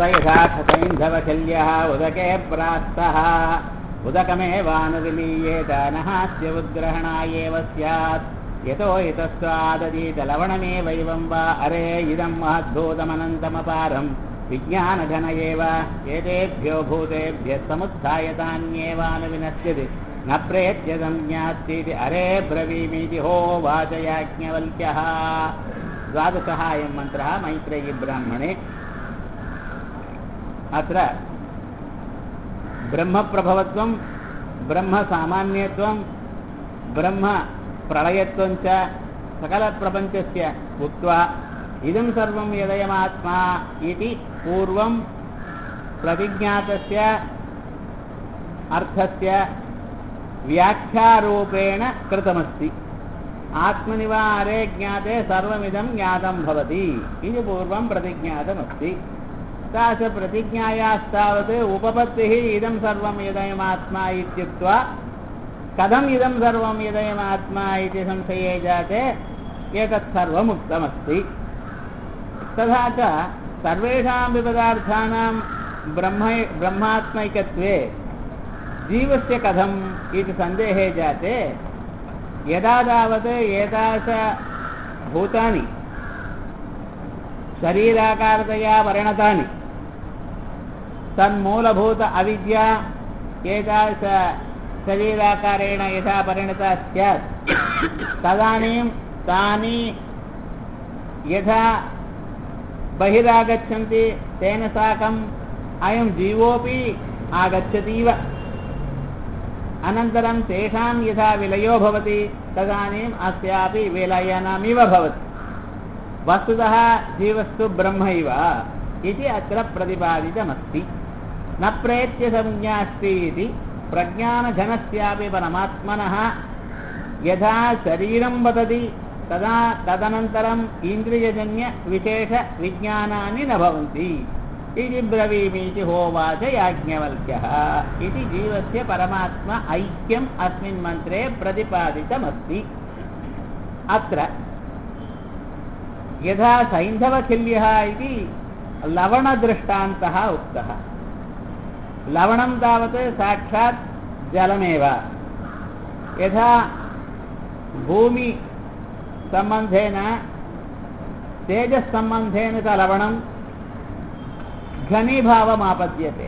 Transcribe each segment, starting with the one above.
यथा खसैन्धवशल्यः उदके प्रास्तः उदकमेवानुविलीयेत नहास्य उद्ग्रहणायेव स्यात् यतो इतस्त्वादतीतलवणमेवैवं वा अरे इदं महद्भूतमनन्तमपारं विज्ञानघन एव एतेभ्यो भूतेभ्यः समुत्थायतान्येवानुविनश्यति न प्रेत्य संज्ञास्तीति अरे ब्रवीमीति होवाच याज्ञवल्क्यः द्वादशः अयं मन्त्रः मैत्रेयी ब्राह्मणे अत्र ब्रह्मप्रभवत्वं ब्रह्मसामान्यत्वं ब्रह्मप्रलयत्वं च सकलप्रपञ्चस्य उक्त्वा इदं सर्वं यदयमात्मा इति पूर्वं प्रतिज्ञातस्य अर्थस्य व्याख्यारूपेण कृतमस्ति आत्मनिवारे ज्ञाते सर्वमिदं ज्ञातं भवति इति पूर्वं प्रतिज्ञातमस्ति सा च प्रतिज्ञायास्तावत् उपपत्तिः इदं सर्वं यदयमात्मा इत्युक्त्वा कथम् इदं सर्वं यदयमात्मा इति संशये जाते एतत् सर्वम् उक्तमस्ति तथा च सर्वेषां विपदार्थानां ब्रह्म ब्रह्मात्मैकत्वे जीवस्य कथम् इति सन्देहे जाते यदा तावत् एतादृशभूतानि शरीराकारतया परिणतानि तन्मूलभूत अविद्या एतादृश शरीराकारेण यथा परिणता स्यात् तदानीं तानि यथा बहिरागच्छन्ति तेन साकम् अयं जीवोऽपि आगच्छतीव अनन्तरं तेषां यथा विलयो भवति तदानीम् अस्यापि विलयनमिव भवति वस्तुतः जीवस्तु ब्रह्मैव इति अत्र प्रतिपादितमस्ति न प्रेत्य संज्ञास्ति इति प्रज्ञानघनस्यापि परमात्मनः यथा शरीरं वदति तदा तदनन्तरम् इन्द्रियजन्यविशेषविज्ञानानि न भवन्ति इति ब्रवीमीति होवाच याज्ञवल्क्यः इति जीवस्य परमात्मा ऐक्यम् अस्मिन् मन्त्रे प्रतिपादितमस्ति अत्र यथा सैन्धवखिल्यः इति लवणदृष्टान्तः उक्तः लवणं तावत् साक्षात् जलमेव यथा भूमिसम्बन्धेन तेजस्सम्बन्धेन च लवणं घनीभावमापद्यते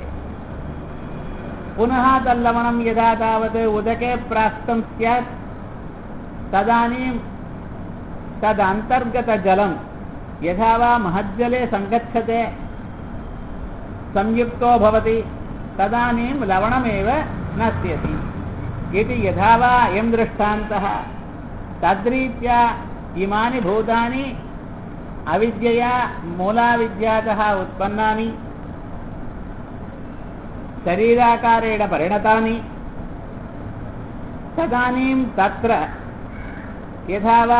पुनः तल्लवणं यदा तावत् उदके प्राप्तं स्यात् तदानीं तदन्तर्गतजलं यथा वा महज्जले सङ्गच्छते संयुक्तो भवति तदानीं लवणमेव नश्यति इति यथा वा अयं दृष्टान्तः तद्रीत्या इमानि भूतानि अविद्यया मूलाविद्यातः उत्पन्नानि शरीराकारेण परिणतानि तदानीं तत्र यथा वा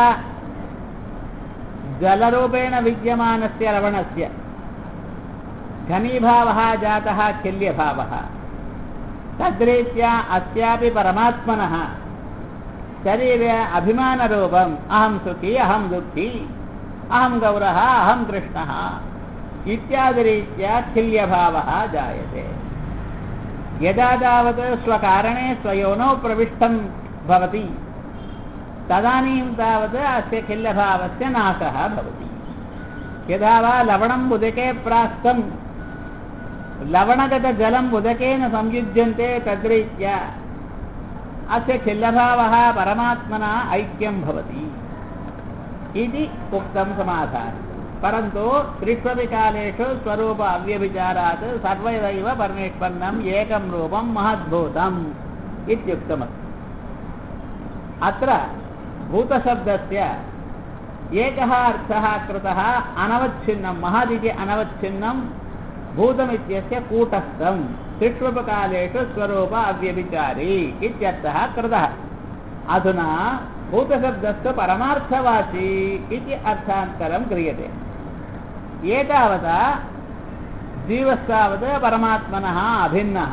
जलरूपेण विद्यमानस्य लवणस्य घनीभावः जातः खिल्यभावः तद्रीत्या अस्यापि परमात्मनः शरीरे अभिमानरूपम् अहं सुखी अहं दुःखी अहं गौरः अहं कृष्णः इत्यादिरीत्या खिल्यभावः जायते यदा तावत् स्वकारणे स्वयोनौ प्रविष्टं भवति तदानीं तावत् अस्य खिल्यभावस्य नाशः भवति यदा वा लवणम् उदके प्रास्तं लवणगतजलम् उदकेन संयुज्यन्ते तद्रीत्या अस्य खिल्लभावः परमात्मना ऐक्यं भवति इति उक्तं समाधानं परन्तु त्रिष्वपि कालेषु स्वरूप अव्यभिचारात् सर्वदैव परमेष्पन्नम् एकं रूपं महद्भूतम् इत्युक्तमस्ति अत्र भूतशब्दस्य एकः अर्थः कृतः अनवच्छिन्नं महदिति अनवच्छिन्नं भूतमित्यस्य कूटस्थं त्रिष्वपकालेषु स्वरूप अव्यभिचारी इत्यर्थः कृतः अधुना भूतशब्दस्तु परमार्थवाची इति अर्थान्तरं क्रियते एतावता जीवस्तावत् परमात्मनः अभिन्नः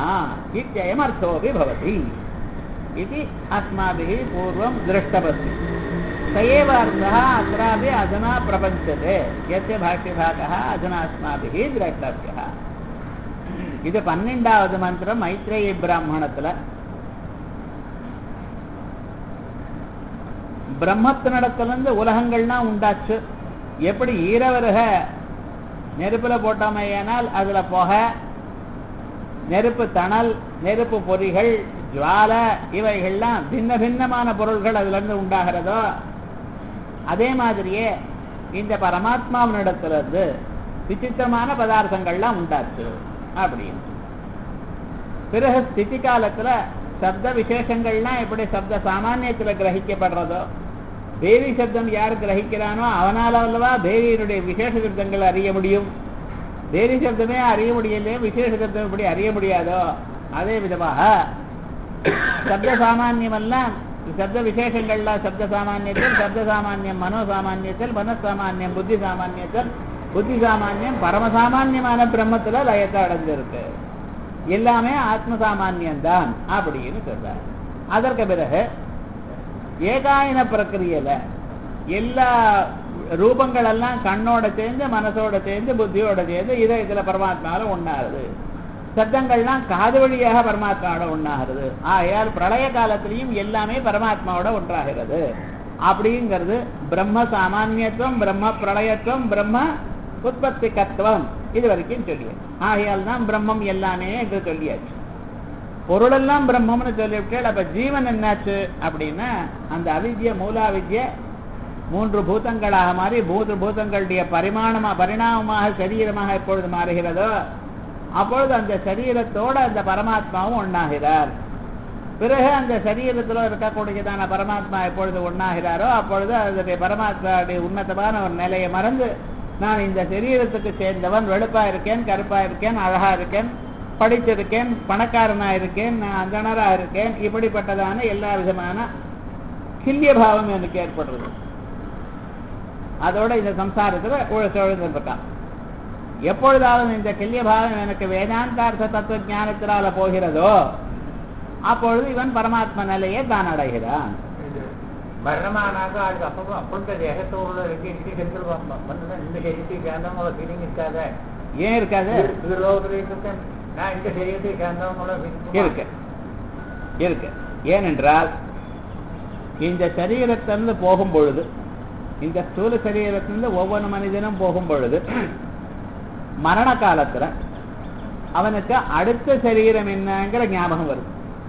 इत्ययमर्थोऽपि भवति इति अस्माभिः पूर्वं दृष्टमस्ति சயேவ அர்த்தः அत्रापि अधुना प्रपञ्चते यस्य भाष्यभागः अधुना अस्माभिः द्रष्टव्यः இது பன்னெண்டாவது மந்திரம் மைத்ரேயி பிராமணத்துல பிரம்மத்தினிடத்திலிருந்து உலகங்கள்னா உண்டாச்சு எப்படி ஈரவருக நெருப்புல போட்டோமையானால் அதுல புகை நெருப்பு தணல் நெருப்பு பொறிகள் ஜுவால இவைகள்லாம் பின்ன பின்னமான பொருள்கள் அதுல இருந்து உண்டாகிறதோ அதே மாதிரியே இந்த பரமாத்மாவினிடத்திலிருந்து விசித்திரமான பதார்த்தங்கள்லாம் உண்டாச்சு அப்படின்னு பிறகு ஸ்திதி காலத்துல சப்த விசேஷங்கள்லாம் எப்படி சப்த சாமானியத்துல கிரகிக்கப்படுறதோ தேவி சப்தம் யார் கிரகிக்கிறானோ அவனால் அல்லவா தேவியினுடைய விசேஷ சப்தங்கள் அறிய முடியும் தேவி சப்தமே அறிய முடியலையே விசேஷ சப்தம் எப்படி அறிய முடியாதோ அதே விதமாக சப்த சாமானியம் எல்லாம் சப்த விசேஷங்கள்லாம் சப்த சாமானியத்தில் சப்த சாமானியம் மனோ சாமானியத்தில் மனசாமானியம் புத்தி சாமானியத்தில் புத்தி சாமானியம் பரமசாமான்யமான பிரம்மத்துல லயத்தை அடைஞ்சிருக்கு எல்லாமே ஆத்ம சாமானியம் தான் அப்படின்னு சொல்றார் அதற்கு பிறகு ஏகாயன பிரக்கிரியல எல்லா ரூபங்கள் எல்லாம் கண்ணோட சேர்ந்து மனசோட சேர்ந்து புத்தியோட சேர்ந்து இதை இதுல பரமாத்மாவில ஒண்ணாகுது சப்தங்கள்லாம் காது வழியாக பரமாத்மாவோட ஒண்ணாகிறது ஆகையால் பிரளய காலத்திலையும் எல்லாமே பரமாத்மாவோட ஒன்றாகிறது அப்படிங்கிறது பிரம்ம சாமானியத்துவம் பிரம்ம பிரளயத்துவம் பிரம்ம உற்பத்தி கத்துவம் இது வரைக்கும் சொல்லியாச்சு ஆகையால் தான் பிரம்மம் எல்லாமே என்று சொல்லியாச்சு பொருளெல்லாம் பிரம்மம்னு சொல்லிவிட்டால் அப்ப ஜீவன் என்னாச்சு அப்படின்னா அந்த அவித்ய மூலாவித்ய மூன்று பூதங்களாக மாறி மூன்று பூதங்களுடைய பரிமாணமா பரிணாமமாக சரீரமாக எப்பொழுது மாறுகிறதோ அப்பொழுது அந்த சரீரத்தோட அந்த பரமாத்மாவும் ஒண்ணாகிறார் பிறகு அந்த சரீரத்தில் இருக்கக்கூடியதான பரமாத்மா எப்பொழுது ஒண்ணாகிறாரோ அப்பொழுது அதனுடைய பரமாத்மாவுடைய உன்னதமான ஒரு நிலையை மறந்து நான் இந்த சரீரத்துக்கு சேர்ந்தவன் வெளுப்பா இருக்கேன் கருப்பா இருக்கேன் அழகா இருக்கேன் படிச்சிருக்கேன் பணக்காரனா இருக்கேன் நான் அந்தனரா இருக்கேன் இப்படிப்பட்டதான எல்லா விதமான கில்லிய பாவம் எனக்கு ஏற்படுறது அதோட இந்த சம்சாரத்துல உழச்சொழுந்திருக்கான் எப்பொழுதாவது இந்த கில்லிய பாவம் எனக்கு வேதாந்தார்த்த தத்துவ ஞானத்தினால போகிறதோ அப்பொழுது இவன் பரமாத்ம நிலையை தான் அடைகிறான் மரணமானாக்க அதுக்கு அப்பப்போ அப்பொழுது தேகத்தோடு இருக்கு இருக்கு சென்று வந்து இந்த சரீரத்துக்கு சேர்ந்தவங்கள ஃபீலிங் இருக்காத ஏன் இருக்காது இது லோகத்தில் இருக்க நான் இந்த சரீரத்துக்கு சேர்ந்தவங்கள இருக்கு இருக்கு ஏனென்றால் இந்த சரீரத்திலிருந்து போகும் பொழுது இந்த ஸ்தூல சரீரத்திலிருந்து ஒவ்வொரு மனிதனும் போகும் பொழுது மரண காலத்துல அவனுக்கு அடுத்த சரீரம் என்னங்கிற ஞாபகம் வருது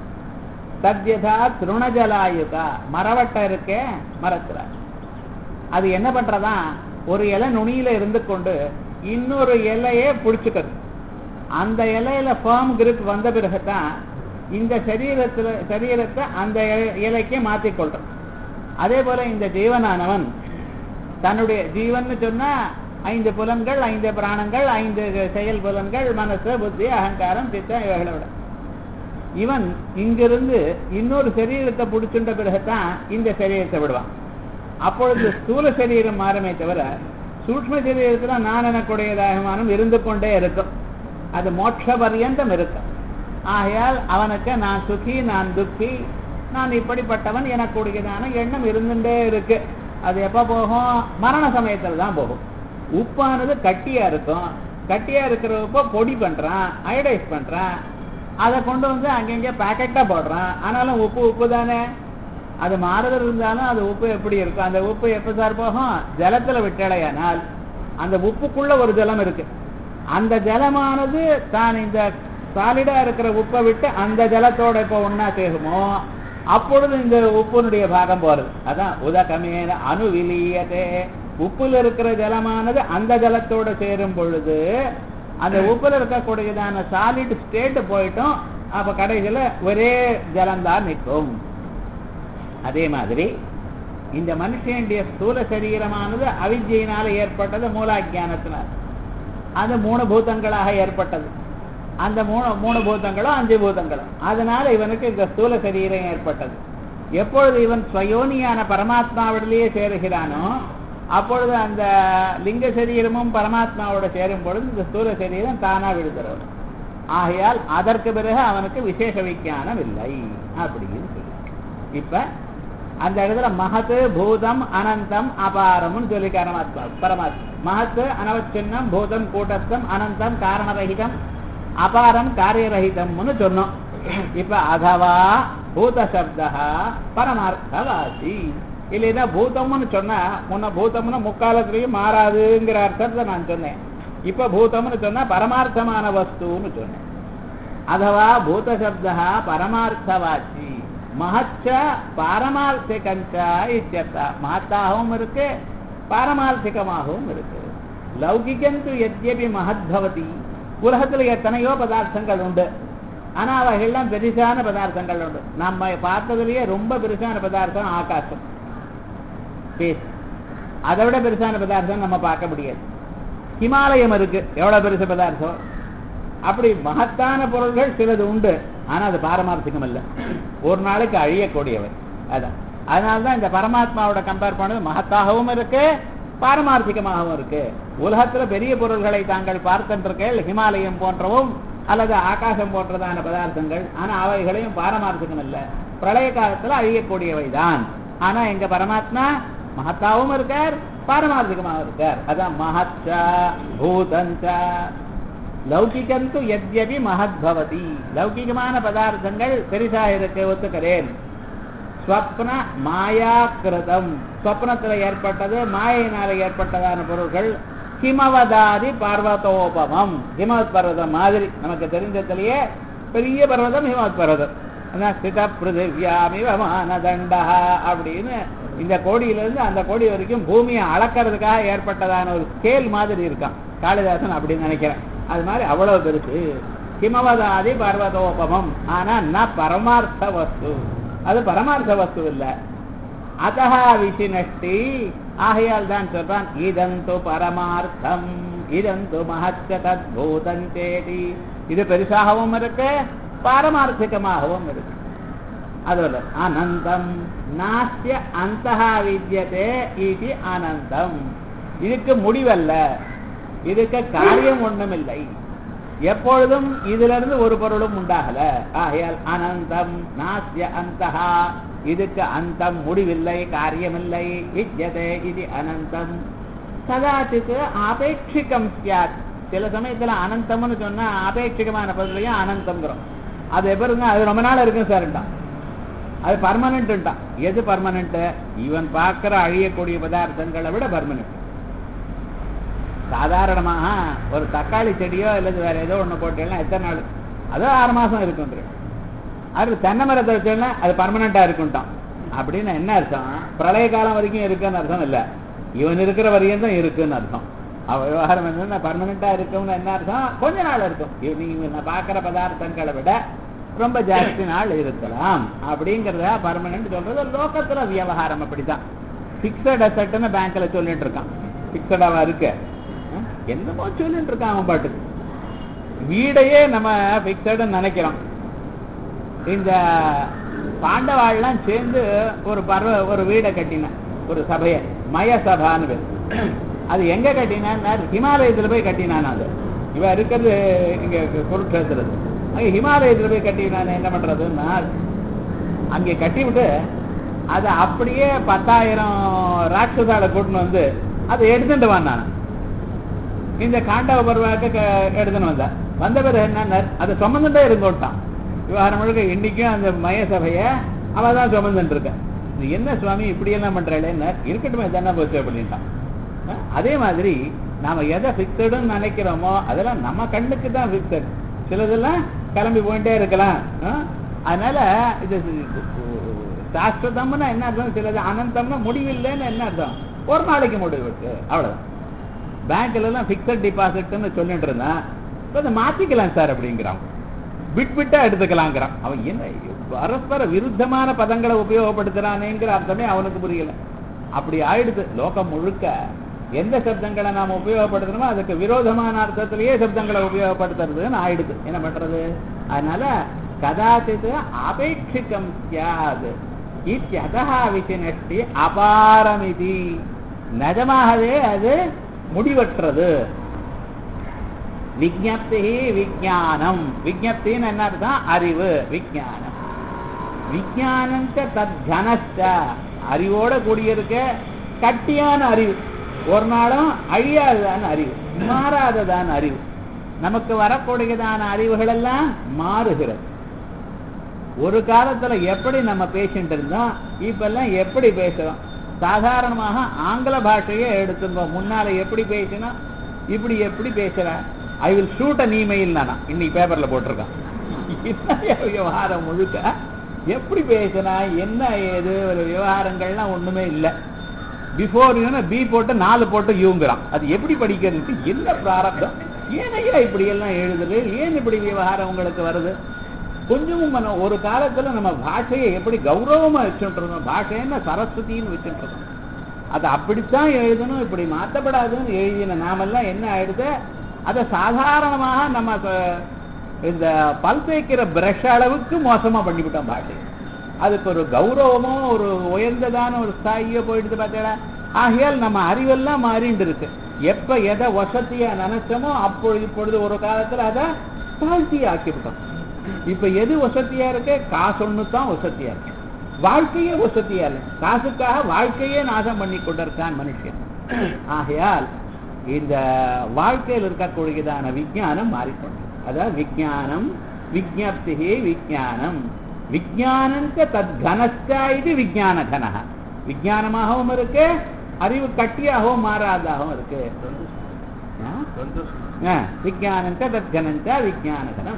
தத்யதா திருணஜலாயுகா மரவட்டை இருக்கே மரத்துல அது என்ன பண்றதா ஒரு இலை நுனியில இருந்து கொண்டு இன்னொரு இலையே பிடிச்சுக்கிறது அந்த இலையில ஃபார்ம் கிரிப் வந்த பிறகுதான் இந்த சரீரத்துல சரீரத்தை அந்த இலை- இலைக்கு மாத்திக்கொள்றான் அதே போல இந்த ஜீவனானவன் தன்னுடைய ஜீவன்னு சொன்னா ஐந்து புலன்கள் ஐந்து பிராணங்கள் ஐந்து செயல் புலன்கள் மனசு புத்தி அகங்காரம் சித்தம் இவைகளோட இவன் இங்கிருந்து இன்னொரு சரீரத்தை பிடிச்சுட்ட பிறகுதான் இந்த சரீரத்தை விடுவான் அப்பொழுது ஸ்தூல சரீரம் மாறுமே தவிர சூக்ம சரீரத்துல நான் எனக்குடையதாகமானம் இருந்து கொண்டே இருக்கும் அது மோட்ச பரியந்தம் இருக்கும் ஆகையால் அவனுக்கு நான் சுகி நான் துக்கி நான் இப்படிப்பட்டவன் எனக்குடையதான எண்ணம் இருந்துட்டே இருக்கு அது எப்ப போகும் மரண சமயத்துல தான் போகும் உப்பானது கட்டியா இருக்கும் கட்டியா இருக்கிற உப்பை பொடி பண்றான் அயடைஸ் பண்றான் அதை கொண்டு வந்து அங்கங்க பேக்கெட்டா போடுறான் ஆனாலும் உப்பு உப்பு தானே அது மாறுதல் இருந்தாலும் அது உப்பு எப்படி இருக்கும் அந்த உப்பு எப்ப சார் போகும் ஜலத்துல விட்டடையானால் அந்த உப்புக்குள்ள ஒரு ஜலம் இருக்கு அந்த ஜலமானது தான் இந்த சாலிடா இருக்கிற உப்பை விட்டு அந்த ஜலத்தோட இப்ப ஒன்னா சேருமோ அப்பொழுது இந்த உப்புனுடைய பாகம் போறது அதான் உதகமேன அணுவிலியதே உப்புல இருக்கிற ஜலமானது அந்த ஜலத்தோட சேரும் பொழுது அந்த உப்புல இருக்கக்கூடியதான சாலிட் ஸ்டேட் போயிட்டோம் அப்ப கடைசியில ஒரே ஜலம்தான் நிற்கும் அதே மாதிரி இந்த மனுஷனுடைய ஸ்தூல சரீரமானது அவித்யினால ஏற்பட்டது மூலாஜானத்தினால் அது மூணு பூதங்களாக ஏற்பட்டது அந்த மூணு மூணு பூதங்களும் அஞ்சு பூதங்களும் அதனால இவனுக்கு இந்த ஸ்தூல சரீரம் ஏற்பட்டது எப்பொழுது இவன் ஸ்வயோனியான பரமாத்மாவிடலேயே சேருகிறானோ அப்பொழுது அந்த லிங்க சரீரமும் பரமாத்மாவோட சேரும் பொழுது இந்த ஸ்தூல சரீரம் தானா விழுகிறது ஆகையால் அதற்கு பிறகு அவனுக்கு விசேஷ விஞ்ஞானம் இல்லை அப்படின்னு சொல்லி இப்ப அந்த இடத்துல மகத்து பூதம் அனந்தம் அபாரம்னு சொல்லி பரமாத்மா பரமாத்மா மகத்து அனவச்சின்னம் பூதம் கூட்டஸ்தம் அனந்தம் காரணரகிதம் அபாரம் காரியரகிதம்னு சொன்னோம் இப்ப அதவா பூத சப்தா பரமார்த்தவாசி இல்லைன்னா பூதம்னு சொன்னா முன்ன பூதம்னு முக்காலத்திலையும் மாறாதுங்கிற அர்த்தத்தை நான் சொன்னேன் இப்ப பூதம்னு சொன்னா பரமார்த்தமான வஸ்துன்னு சொன்னேன் அதவா பூத சப்தா பரமார்த்தவாச்சி மகச்ச பாரமார்த்திகஞ்ச இத்தியர்த்தா மகத்தாகவும் இருக்கு பாரமார்த்திகமாகவும் இருக்கு லௌகிகந்து எத்யபி மகத் பவதி உலகத்துல எத்தனையோ பதார்த்தங்கள் உண்டு ஆனா அவைகள்லாம் பெருசான பதார்த்தங்கள் உண்டு நம்ம பார்த்ததுலயே ரொம்ப பெருசான பதார்த்தம் ஆகாசம் ஸ்பேஸ் அதை விட பெருசான பதார்த்தம் நம்ம பார்க்க முடியாது ஹிமாலயம் இருக்கு எவ்வளவு பெருசு பதார்த்தம் அப்படி மகத்தான பொருள்கள் சிலது உண்டு ஆனா அது பாரமார்த்திகம் அல்ல ஒரு நாளைக்கு அழியக்கூடியவை அதான் அதனாலதான் இந்த பரமாத்மாவோட கம்பேர் பண்ணது மகத்தாகவும் இருக்கு பாரமார்த்திகமாகவும் இருக்கு உலகத்துல பெரிய பொருள்களை தாங்கள் பார்க்கின்றீர்கள் ஹிமாலயம் போன்றவும் அல்லது ஆகாசம் போன்றதான பதார்த்தங்கள் ஆனா அவைகளையும் பாரமார்த்திகம் அல்ல பிரளய காலத்துல அழியக்கூடியவை தான் ஆனா எங்க பரமாத்மா மகத்தாவும் இருக்கார் பாரமார்த்திகமாக இருக்கார் அதான் மகச்சா பூதஞ்சா லௌகிகந்து எத்யபி மகத் பவதி லௌகிகமான பதார்த்தங்கள் பெரிசா இருக்கு ஒத்துக்கிறேன் ஸ்வப்ன மாயாக்கிருதம் ஸ்வப்னத்துல ஏற்பட்டது மாயினால ஏற்பட்டதான பொருள்கள் ஹிமவதாதி பர்வதோபமம் ஹிமவத் பர்வதம் மாதிரி நமக்கு தெரிஞ்சதுலயே பெரிய பர்வதம் ஹிமவத் பர்வதம் ஸ்தித பிருதிவியாமிவமான தண்டா அப்படின்னு இந்த கோடியிலிருந்து அந்த கோடி வரைக்கும் பூமியை அளக்கிறதுக்காக ஏற்பட்டதான ஒரு ஸ்கேல் மாதிரி இருக்கான் காளிதாசன் அப்படின்னு நினைக்கிறேன் அது மாதிரி அவ்வளவு பெருசு ஹிமவதாதி பர்வதோபமம் ஆனா ந பரமார்த்த வஸ்து அது பரமார்த்த வஸ்து இல்ல அதஹா விசினஷ்டி ஆகையால் தான் சொல்றான் இதந்து பரமார்த்தம் இதந்து மகச்ச தத்பூதஞ்சேதி இது பெருசாகவும் இருக்கு பாரமார்த்திகமாகவும் இருக்கு அதோட அனந்தம் நாஸ்ய அந்தஹா வித்தியதே இது அனந்தம் இதுக்கு முடிவல்ல இதுக்கு காரியம் ஒண்ணுமில்லை எப்பொழுதும் இதுல இருந்து ஒரு பொருளும் உண்டாகல ஆகையால் அனந்தம் நாஸ்ய அந்தஹா இதுக்கு அந்தம் முடிவில்லை காரியமில்லை வித்யதே இது அனந்தம் கதாச்சித்து ஆபேட்சிகம் சியாத் சில சமயத்துல அனந்தம்னு சொன்னா ஆபேட்சிகமான பதிலையும் அனந்தம்ங்கிறோம் அது எப்பருங்க அது ரொம்ப நாள் இருக்கும் சார்ட்டான் அது பர்மனன்ட்டான் எது பர்மனன்ட் இவன் பார்க்கிற அழியக்கூடிய பதார்த்தங்களை விட பர்மனன்ட் சாதாரணமாக ஒரு தக்காளி செடியோ அல்லது வேற ஏதோ ஒண்ணு போட்டேன்னா எத்தனை நாள் அதோ ஆறு மாசம் இருக்கும் அது தென்னை மரத்தை வச்சோன்னா அது பர்மனண்டா இருக்கும்ட்டான் அப்படின்னு என்ன அர்த்தம் பிரளய காலம் வரைக்கும் இருக்குன்னு அர்த்தம் இல்ல இவன் இருக்கிற வரையும் தான் இருக்குன்னு அர்த்தம் அவ விவகாரம் என்னன்னா பர்மனண்டா இருக்கும்னு என்ன அர்த்தம் கொஞ்ச நாள் இருக்கும் இவ- நீங்க நான் பார்க்கிற பதார்த்தங்களை விட ரொம்ப ஜாஸ்தி நாள் இருக்கலாம் அப்படிங்கறத பர்மனன்ட் சொல்றது லோகத்துல விவகாரம் அப்படிதான் பிக்சட் அசட்னு பேங்க்ல சொல்லிட்டு இருக்கான் பிக்சடாவா இருக்கு அஹ், என்னமோ சொல்லிட்டு இருக்கான் அவன் பாட்டுக்கு வீடையே நம்ம பிக்சட்னு நினைக்கிறோம் இந்த பாண்டவாள்லாம் சேர்ந்து ஒரு பர்வ ஒரு வீடை கட்டினான் ஒரு சபையை மய சபான்னு பேர் அது எங்க கட்டினான் ஹிமாலயத்துல போய் கட்டினான் அது இவ இருக்கிறது இங்க குருக்ஷேத்திரது அங்க ஹிமாலயத்துல போய் கட்டினான் என்ன பண்றதுன்னா அங்கே கட்டி விட்டு அதை அப்படியே பத்தாயிரம் ராட்சசால கூட்டின்னு வந்து அதை எடுத்துட்டு வந்தான் இந்த காண்டவ பருவாக்க எடுத்துன்னு வந்தா வந்த பிறகு என்ன அதை சுமந்துட்டே இருந்தோட்டான் விவகாரம் முழுக்க இன்னைக்கும் அந்த மய சபைய அவ தான் சுமந்துட்டு இருக்க இது என்ன சுவாமி இப்படி எல்லாம் பண்றாளேன்னு இருக்கட்டுமே தானே போச்சு அப்படின்ட்டான் அஹ் அதே மாதிரி நாம எதை பிக்சடுன்னு நினைக்கிறோமோ அதெல்லாம் நம்ம கண்ணுக்கு தான் பிக்சட் சிலதெல்லாம் கிளம்பி போயிட்டே இருக்கலாம் அஹ் அதனால இது சாஸ்வதம்னா என்ன அர்த்தம் சிலது அனந்தம்னா முடிவில்லைன்னு என்ன அர்த்தம் ஒரு நாளைக்கு முடிவு இருக்கு அவ்வளவுதான் பேங்க்ல எல்லாம் பிக்சட் டிபாசிட்னு சொல்லிட்டு இருந்தான் இப்ப அதை மாத்திக்கலாம் சார் அப்படிங்கிறான் பிட் பிட்டா எடுத்துக்கலாங்கிறான் அவன் என்ன பரஸ்பர விருத்தமான பதங்களை உபயோகப்படுத்துறானேங்கிற அர்த்தமே அவனுக்கு புரியல அப்படி ஆயிடுது லோகம் முழுக்க எந்த சப்தங்களை நாம உபயோகப்படுத்தணுமோ அதுக்கு விரோதமான அர்த்தத்திலேயே சப்தங்களை உபயோகப்படுத்துறதுன்னு ஆயிடுது என்ன பண்றது அதனால கதாச்சித் அபேட்சிகம் சியாது இத்தியதா விசினஷ்டி அபாரமிதி நிஜமாகவே அது முடிவற்றது விஜப்தி விஜானம் விஜப்தின்னு என்ன அர்த்தம் அறிவு விஜானம் விஜயானஞ்ச தத் கனச்ச அறிவோட கூடியிருக்க கட்டியான அறிவு ஒரு நாளும் அழியாததான அறிவு மாறாததான அறிவு நமக்கு வரக்கூடியதான அறிவுகள் எல்லாம் மாறுகிறது ஒரு காலத்துல எப்படி நம்ம பேசிட்டு இருந்தோம் இப்பெல்லாம் எப்படி பேசுறோம் சாதாரணமாக ஆங்கில பாஷையே எடுத்துங்க முன்னால எப்படி பேசினா இப்படி எப்படி பேசுற I will shoot an email நானா இன்னைக்கு பேப்பர்ல போட்டிருக்கான் என்ன விவகாரம் முழுக்க எப்படி பேசினா என்ன ஏது ஒரு விவகாரங்கள்லாம் ஒண்ணுமே இல்லை பிஃபோர் யூன பி போட்டு நாலு போட்டு யூங்குறான் அது எப்படி படிக்கிறது என்ன பிராரப்தம் ஏனையா இப்படி எல்லாம் எழுதுது ஏன் இப்படி விவகாரம் உங்களுக்கு வருது கொஞ்சமும் மன ஒரு காலத்துல நம்ம பாஷையை எப்படி கௌரவமா வச்சுட்டு இருந்தோம் பாஷைன்னா சரஸ்வதின்னு வச்சுட்டு இருந்தோம் அது அப்படித்தான் எழுதணும் இப்படி மாற்றப்படாதுன்னு எழுதின நாமெல்லாம் என்ன ஆயிடுது அதை சாதாரணமாக நம்ம ப- இந்த பல் தேய்க்கிற பிரஷ் அளவுக்கு மோசமா பண்ணிவிட்டோம் பாஷை அதுக்கு ஒரு கௌரவமோ ஒரு உயர்ந்ததான ஒரு ஸ்தாயியோ போயிடுது பார்த்தீங்களா ஆகையால் நம்ம அறிவெல்லாம் மாறிண்டு இருக்கு எப்ப எதை வசதியா நினைச்சோமோ அப்பொழுது இப்பொழுது ஒரு காலத்துல அதை தாழ்த்தியா ஆக்கிவிட்டோம் இப்ப எது வசதியா இருக்கு காசு ஒண்ணு தான் வசதியா இருக்கு வாழ்க்கையே வசதியா இல்லை காசுக்காக வாழ்க்கையே நாசம் பண்ணி கொண்டிருக்கான் மனுஷன் ஆகையால் இந்த வாழ்க்கையில் இருக்கக்கூடியதான விஞ்ஞானம் மாறிக்கொண்டு அதாவது விஞ்ஞானம் விஜப்தி விஞ்ஞானம் விஞ்ஞானஞ்ச தத் கனஸ்டா இது விஞ்ஞான கனக விஞ்ஞானமாகவும் இருக்கு அறிவு கட்டியாகவும் மாறாதாகவும் இருக்கு ஆ? விஞ்ஞானஞ்ச தத் கனஞ்ச விஞ்ஞானகனம்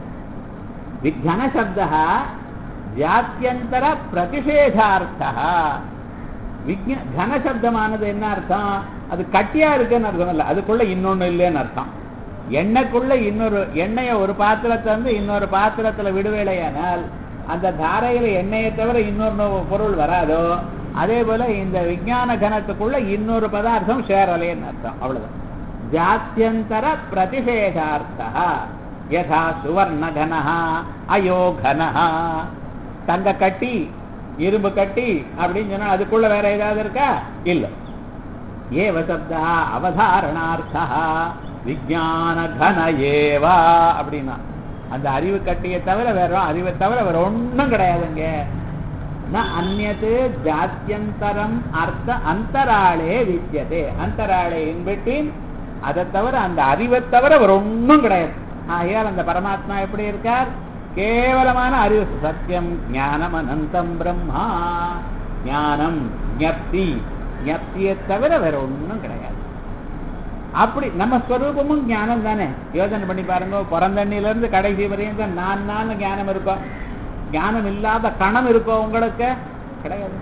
விஜ்ஞான சப்த ஜாத்தியந்தர பிரதிஷேதார்த்தா விஜ்ஞ கன சப்தமானது என்ன அர்த்தம் அது கட்டியா இருக்குன்னு அர்த்தம் இல்ல அதுக்குள்ள இன்னொன்னு இல்லைன்னு அர்த்தம் எண்ணெய்க்குள்ள இன்னொரு எண்ணெயை ஒரு பாத்திரத்தை வந்து இன்னொரு பாத்திரத்துல விடுவேலையானால் அந்த தாரையில எண்ணெயை தவிர இன்னொரு பொருள் வராதோ அதே போல இந்த விஞ்ஞான கனத்துக்குள்ள இன்னொரு பதார்த்தம் சேரலைன்னு அர்த்தம் அவ்வளவுதான் ஜாத்தியந்தர பிரதிஷேதார்த்தா யதா சுவர்ண கனஹா அயோ கனஹா தங்க கட்டி இரும்பு கட்டி அப்படின்னு சொன்னா அதுக்குள்ள வேற ஏதாவது இருக்கா இல்ல ஏவ சப்தா அவதாரணார்த்தா விஜான கன ஏவா அப்படின்னா அந்த அறிவு கட்டியை தவிர வேற அறிவை தவிர வேற ஒண்ணும் கிடையாதுங்க ந அந்நது ஜாத்தியந்தரம் அர்த்த அந்தராளே வித்தியதே அந்தராளே இன் பிட்வீன் அதை தவிர அந்த அறிவை தவிர வேற ஒண்ணும் கிடையாது ஆகையால் அந்த பரமாத்மா எப்படி இருக்கார் கேவலமான அறிவு சத்தியம் ஞானம் அனந்தம் பிரம்மா ஞானம் ஞப்தி ஞப்தியை தவிர வேற ஒண்ணும் கிடையாது அப்படி நம்ம ஸ்வரூபமும் ஞானம் தானே யோசனை பண்ணி பாருங்க பிறந்தண்ணில இருந்து கடைசி வரையும் தான் நான் நான் ஞானம் இருக்கும் ஞானம் இல்லாத கணம் இருக்கோ உங்களுக்கு கிடையாது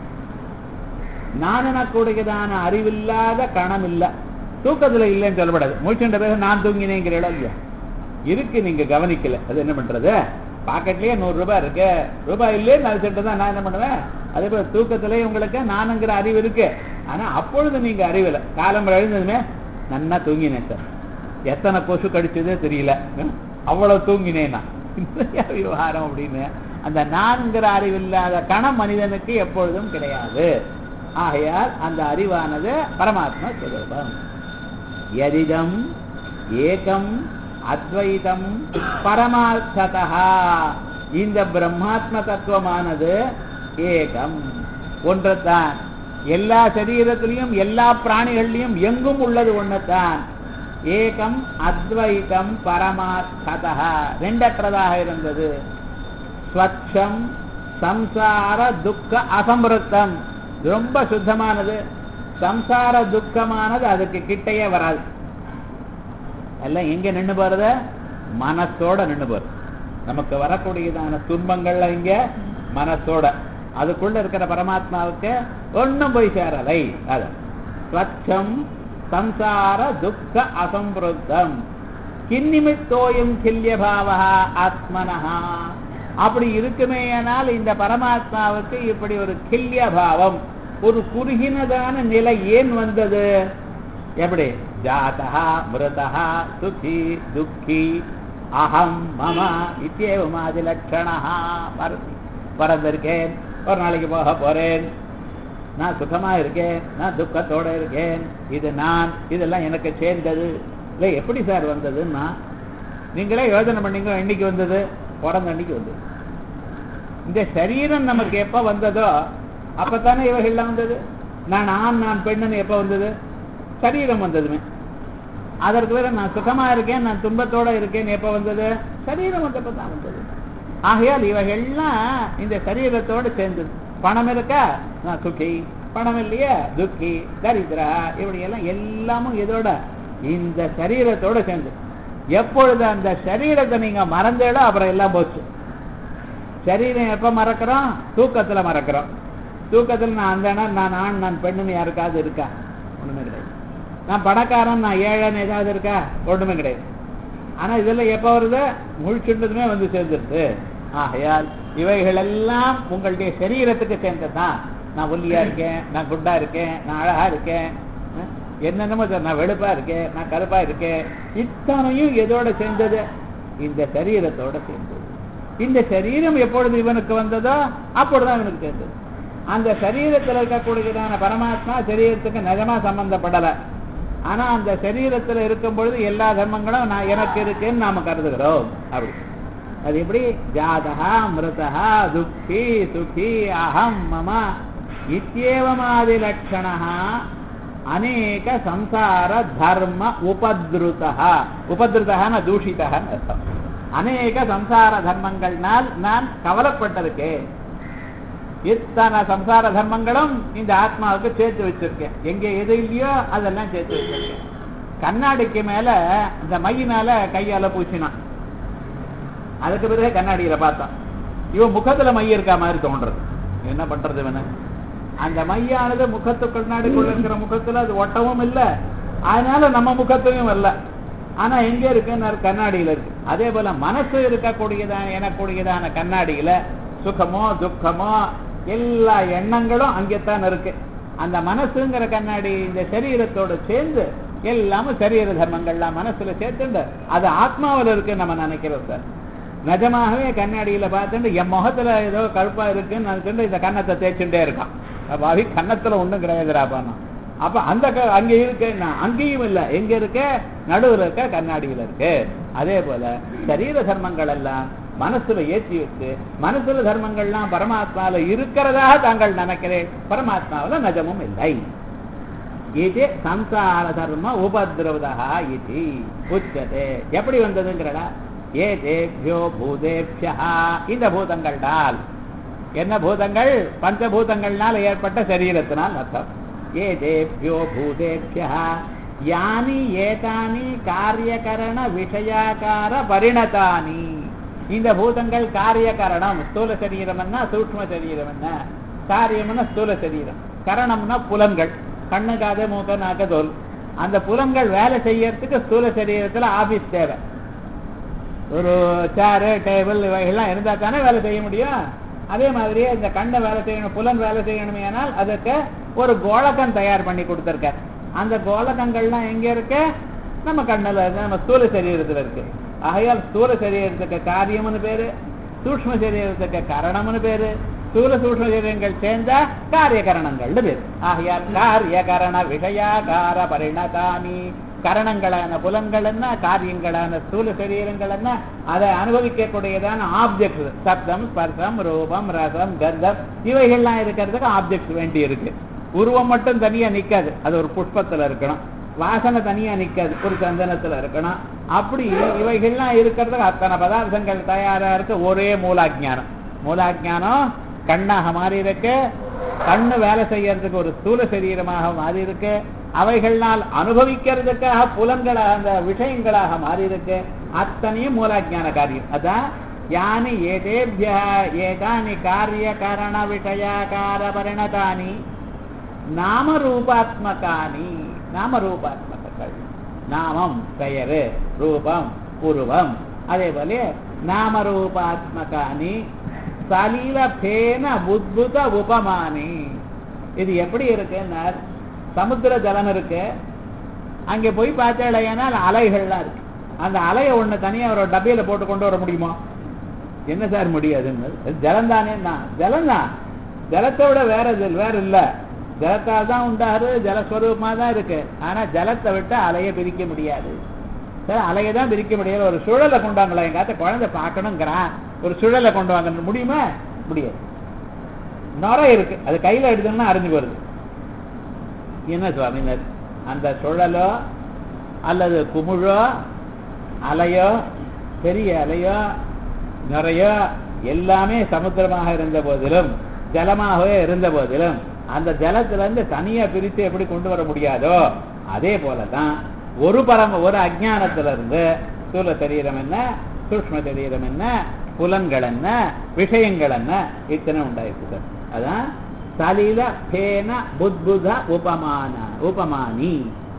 நானனக்கூடியதான அறிவில்லாத கணம் இல்ல தூக்கத்துல இல்லைன்னு சொல்லப்படாது முழிச்சுட்ட பேச நான் தூங்கினேங்கிற இடம் இல்லையா இருக்கு நீங்க கவனிக்கல அது என்ன பண்றது பாக்கெட்லயே நூறு ரூபாய் இருக்கு ரூபாய் இல்லையே நினைச்சிட்டு தான் நான் என்ன பண்ணுவேன் அதே போல தூக்கத்திலேயே உங்களுக்கு நானுங்கிற அறிவு இருக்கு ஆனா அப்பொழுது நீங்க அறிவில காலம் எழுந்ததுமே நன்னா தூங்கினேன் சார் எத்தனை கொசு கடிச்சதே தெரியல ஹம், அவ்வளவு தூங்கினேன் நான் இந்த விவகாரம் அப்படின்னு அந்த நான்கிற அறிவில்லாத கணம் மனிதனுக்கு எப்பொழுதும் கிடையாது ஆகையால் அந்த அறிவானது பரமாத்மா சுரூபம் எதிதம் ஏகம் அத்வைதம் பரமார்த்ததா இந்த பிரம்மாத்ம தத்துவமானது ஏகம் ஒன்றுதான் எல்லா சரீரத்திலையும் எல்லா பிராணிகள்லையும் எங்கும் உள்ளது ஒண்ணுதான் ஏகம் அத்வைதம் பரமார்த்ததா ரெண்டற்றதாக இருந்தது ஸ்வச்சம் சம்சார துக்க அசம்பிருத்தம் ரொம்ப சுத்தமானது சம்சார துக்கமானது அதுக்கு கிட்டையே வராது எல்லாம் எங்க நின்னு போறது மனசோட நின்னு போறது நமக்கு வரக்கூடியதான துன்பங்கள்ல இங்க மனசோட அதுக்குள்ள இருக்கிற பரமாத்மாவுக்கு ஒண்ணும் போய் சேரலை அது ஸ்வச்சம் சம்சார துக்க அசம்பிருத்தம் கிண்ணிமித்தோயும் கில்யபாவா ஆத்மனஹா அப்படி இருக்குமேயானால் இந்த பரமாத்மாவுக்கு இப்படி ஒரு கில்ய பாவம் ஒரு குறுகினதான நிலை ஏன் வந்தது எப்படி ஜாதா மிருதா சுகி துக்கி அகம் மம இத்தியேவமாதி லட்சணா மறதி பிறந்திருக்கேன் ஒரு நாளைக்கு போக போறேன் நான் சுகமா இருக்கேன் நான் துக்கத்தோட இருக்கேன் இது நான் இதெல்லாம் எனக்கு சேர்ந்தது இல்லை எப்படி சார் வந்ததுன்னா நீங்களே யோசனை பண்ணீங்க என்னைக்கு வந்தது பிறந்த அன்னைக்கு வந்தது இந்த சரீரம் நமக்கு எப்ப வந்ததோ அப்பத்தானே இவைகள்லாம் வந்தது நான் ஆண் நான் பெண்ணுன்னு எப்ப வந்தது சரீரம் வந்ததுமே அதற்கு வேற நான் சுகமா இருக்கேன் நான் துன்பத்தோட இருக்கேன் எப்ப வந்தது சரீரம் வந்தப்ப தான் வந்தது ஆகையால் இவைகள்லாம் இந்த சரீரத்தோட சேர்ந்தது பணம் இருக்கா நான் சுகி பணம் இல்லையா துக்கி தரித்திரா இப்படி எல்லாம் எல்லாமும் இதோட இந்த சரீரத்தோட சேர்ந்து எப்பொழுது அந்த சரீரத்தை நீங்க மறந்தேடோ அப்புறம் எல்லாம் போச்சு சரீரம் எப்ப மறக்கிறோம் தூக்கத்துல மறக்கிறோம் தூக்கத்துல நான் அந்த நான் ஆண் நான் பெண்ணுன்னு யாருக்காவது இருக்கா ஒண்ணுமே கிடையாது நான் பணக்காரன் நான் ஏழைன்னு ஏதாவது இருக்கா ஒண்ணுமே கிடையாது ஆனா இதெல்லாம் எப்ப வருது முழிச்சுண்டதுமே வந்து சேர்ந்துருது ஆகையால் இவைகள் எல்லாம் உங்களுடைய சரீரத்துக்கு சேர்ந்ததுதான் நான் ஒல்லியா இருக்கேன் நான் குண்டா இருக்கேன் நான் அழகா இருக்கேன் அஹ், என்னென்னமோ சார் நான் வெளுப்பா இருக்கேன் நான் கருப்பா இருக்கேன் இத்தனையும் எதோட சேர்ந்தது இந்த சரீரத்தோட சேர்ந்தது இந்த சரீரம் எப்பொழுது இவனுக்கு வந்ததோ அப்பொழுதுதான் இவனுக்கு சேர்ந்தது அந்த சரீரத்தில் இருக்கக்கூடியதான பரமாத்மா சரீரத்துக்கு நிஜமா சம்பந்தப்படலை ஆனா அந்த சரீரத்துல இருக்கும் பொழுது எல்லா தர்மங்களும் நான் எனக்கு இருக்குன்னு நாம கருதுகிறோம் அப்படி அது எப்படி ஜாதகா மிருதா துக்கி சுகி அகம் மம இத்தியேவமாதி லட்சணா அநேக சம்சார தர்ம உபதிருதா உபதிருதா தூஷிதா அர்த்தம் அநேக சம்சார தர்மங்கள்னால் நான் கவலைப்பட்டிருக்கேன் இத்தனை சம்சார தர்மங்களும் இந்த ஆத்மாவுக்கு சேர்த்து வச்சிருக்கேன் எங்க எது இல்லையோ அதெல்லாம் சேர்த்து வச்சிருக்கேன் கண்ணாடிக்கு மேல இந்த மையினால கையால பூசினான் அதுக்கு பிறகு கண்ணாடியில பார்த்தான் இவன் முகத்துல மை இருக்கா மாதிரி தோன்றது என்ன பண்றது இவன அந்த மையானது முகத்து கண்ணாடிக்குள்ள இருக்கிற முகத்துல அது ஒட்டவும் இல்லை அதனால நம்ம முகத்தையும் வரல ஆனா எங்க இருக்குன்னு கண்ணாடியில இருக்கு அதே போல மனசு இருக்கக்கூடியதான எனக்கூடியதான கண்ணாடியில சுகமோ துக்கமோ எல்லா எண்ணங்களும் அங்கேத்தான் இருக்கு அந்த மனசுங்கிற கண்ணாடி இந்த சரீரத்தோட சேர்ந்து எல்லாமும் சரீர தர்மங்கள்லாம் மனசுல சேர்த்துண்டு அது ஆத்மாவில் இருக்கு நம்ம நினைக்கிறோம் சார் நிஜமாகவே கண்ணாடியில பார்த்துட்டு என் முகத்துல ஏதோ கருப்பா இருக்குன்னு நினைச்சுட்டு இந்த கன்னத்தை தேய்ச்சுட்டே இருக்கான் பாவி கன்னத்துல ஒண்ணும் கிடையாதுராப்பானா அப்ப அந்த க- அங்க இருக்கு நான் அங்கேயும் இல்ல எங்க இருக்க நடுவுல இருக்க கண்ணாடியில இருக்கு அதே போல சரீர தர்மங்கள் எல்லாம் மனசுல ஏற்றி வச்சு மனசுல தர்மங்கள்லாம் பரமாத்மால இருக்கிறதாக தாங்கள் நினைக்கிறேன் பரமாத்மாவில நிஜமும் இல்லை இது சம்சார தர்ம உபதிரவதா இது உச்சதே எப்படி வந்ததுங்கிறடா ஏ தேபியோ பூதேபியா இந்த பூதங்கள்னால் என்ன பூதங்கள் பஞ்சபூதங்கள்னால் ஏற்பட்ட சரீரத்தினால் அர்த்தம் ஏ தேபியோ பூதேபியா யானி ஏதானி காரியகரண விஷயாகார பரிணதானி இந்த பூதங்கள் காரியகரணம் ஸ்தூல சரீரம்னா சூக்ம சரீரம் என்ன காரியம்னா ஸ்தூல சரீரம் கரணம்னா புலன்கள் கண்ணு காது மூக்க நாக்க தோல் அந்த புலன்கள் வேலை செய்யறதுக்கு ஸ்தூல சரீரத்துல ஆபீஸ் தேவை ஒரு சேரு டேபிள் இவைகள்லாம் இருந்தா தானே வேலை செய்ய முடியும் அதே மாதிரியே இந்த கண்ணை வேலை செய்யணும் புலன் வேலை செய்யணுமே ஆனால் அதுக்கு ஒரு கோலகம் தயார் பண்ணி கொடுத்துருக்கார் அந்த கோலகங்கள்லாம் எங்க இருக்கு நம்ம கண்ணுல இருக்கு, நம்ம ஸ்தூல சரீரத்துல இருக்கு ஆகையால் ஸ்தூல சரீரத்துக்கு காரியம்னு பேரு சூக்ம சரீரத்துக்கு கரணம்னு பேரு ஸ்தூல சூக்ம சரீரங்கள் சேர்ந்தா காரியகரணங்கள்னு பேரு ஆகையால் காரியகரண விஷயாகார பரிணதானி கரணங்களான புலன்கள் என்ன காரியங்களான ஸ்தூல சரீரங்கள் என்ன அதை அனுபவிக்கக்கூடியதான ஆப்ஜெக்ட் சப்தம் ஸ்பர்சம் ரூபம் ரசம் கந்தம் இவைகள்லாம் இருக்கிறதுக்கு ஆப்ஜெக்ட் வேண்டி இருக்கு உருவம் மட்டும் தனியா நிக்காது அது ஒரு புஷ்பத்துல இருக்கணும் வாசனை தனியா நிக்காது ஒரு சந்தனத்துல இருக்கணும் அப்படி இவைகள்லாம் இருக்கிறதுக்கு அத்தனை பதார்த்தங்கள் தயாரா இருக்கு ஒரே மூலாஜானம் மூலாஜானம் கண்ணாக மாறி இருக்கு கண்ணு வேலை செய்யறதுக்கு ஒரு ஸ்தூல சரீரமாக மாறி இருக்கு அவைகள்னால் அனுபவிக்கிறதுக்காக புலன்களாக அந்த விஷயங்களாக மாறி இருக்கு அத்தனையும் மூலாஜான காரியம் அதான் யானி ஏதேபிய ஏதானி காரிய காரண விஷயாகார பரிணதானி நாமரூபாத்மகானி நாமரூபாத்மகங்கள் நாமம் பெயரு ரூபம் உருவம் அதே போல நாமரூபாத்மகானி சலீல பேன புத்புத உபமானி இது எப்படி இருக்குன்னா சமுத்திர ஜலம் இருக்கு அங்கே போய் பார்த்தேனால் அலைகள்லாம் இருக்கு அந்த அலையை ஒண்ணு தனியா ஒரு டப்பையில போட்டு கொண்டு வர முடியுமா என்ன சார் முடியாதுன்னு ஜலம் தானே ஜலம் தான் ஜலத்தை விட வேற இது- வேற இல்ல ஜலத்தால் தான் உண்டாரு ஜலஸ்வரூபமா தான் இருக்கு ஆனா ஜலத்தை விட்டு அலையை பிரிக்க முடியாது சார் அலையை தான் பிரிக்க முடியாது ஒரு சுழலை கொண்டு வாங்களா எங்காத்த குழந்தை பார்க்கணுங்கிறான் ஒரு சுழலை கொண்டு வாங்க முடியுமா முடியாது நுரை இருக்கு அது கையில எடுத்தோம்னா அரைஞ்சு போறது என்ன சுவாமினர் அந்த சுழலோ அல்லது குமிழோ அலையோ பெரிய அலையோ நுரையோ எல்லாமே சமுத்திரமாக இருந்த போதிலும் ஜலமாகவே இருந்த போதிலும் அந்த ஜலத்திலிருந்து தனியா பிரித்து எப்படி கொண்டு வர முடியாதோ அதே போலதான் ஒரு பரம ஒரு அஜானத்திலிருந்து ஸ்தூல சரீரம் என்ன சூக்ம சரீரம் என்ன புலன்கள் என்ன விஷயங்கள் என்ன இத்தனை உண்டாயிருக்கு சார் அதான் சலில பேன புத்புத உபமான உபமானி